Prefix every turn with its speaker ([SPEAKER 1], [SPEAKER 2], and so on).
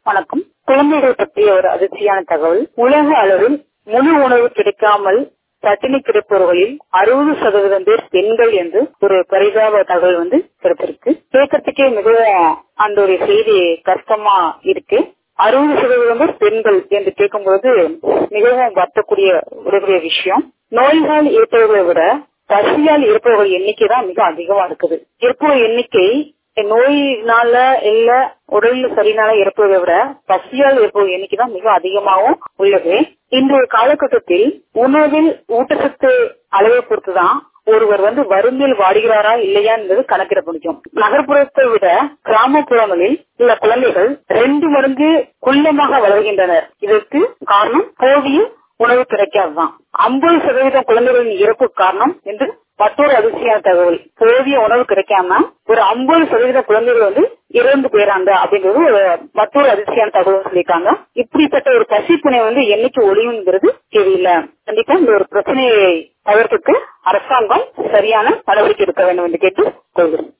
[SPEAKER 1] வணக்கம் குழந்தைகள் பற்றிய ஒரு அதிர்ச்சியான தகவல் உலக அளவில் முழு உணவு கிடைக்காமல் பட்டினி கிடப்பவர்களில் அறுபது சதவீதம் பேர் பெண்கள் என்று ஒரு பரிதாப தகவல் வந்து கிடைத்திருக்கு கேட்கறதுக்கே மிகவும் அந்த ஒரு செய்தி கஷ்டமா இருக்கு அறுபது சதவீதம் பேர் பெண்கள் என்று கேட்கும்போது மிகவும் வருத்தக்கூடிய ஒரு விஷயம் நோய்கள் இருப்பவர்களை விட பசியால் இருப்பவர்கள் எண்ணிக்கை தான் மிக அதிகமா இருக்குது இருப்பவர் எண்ணிக்கை நோயினால இல்ல உடல் சரினால இருப்பதை விட பசியால் இருப்பவர் எண்ணிக்கை தான் மிக அதிகமாகவும் உள்ளது இன்றைய காலகட்டத்தில் உணவில் ஊட்டச்சத்து அளவை பொறுத்துதான் ஒருவர் வந்து வறுமையில் வாடுகிறாரா இல்லையா என்பது கணக்கிட முடியும் நகர்ப்புறத்தை விட கிராமப்புறங்களில் உள்ள குழந்தைகள் ரெண்டு மடங்கு குள்ளமாக வளர்கின்றனர் இதற்கு காரணம் போதிய உணவு கிடைக்காதுதான் ஐம்பது சதவீதம் குழந்தைகளின் இறப்பு காரணம் என்று மற்றொரு அதிர்ச்சியான தகவல் போதிய உணவு கிடைக்காம ஒரு ஐம்பது சதவீத குழந்தைகள் வந்து இறந்து போயிறாங்க அப்படிங்கிறது ஒரு மற்றொரு அதிர்ச்சியான தகவல் சொல்லியிருக்காங்க இப்படிப்பட்ட ஒரு பசிப்புனை வந்து என்னைக்கு ஒளியுங்கிறது தெரியல கண்டிப்பா இந்த ஒரு பிரச்சனையை தவிர்த்துக்கு அரசாங்கம் சரியான நடவடிக்கை எடுக்க வேண்டும் என்று கேட்டு கொள்கிறேன்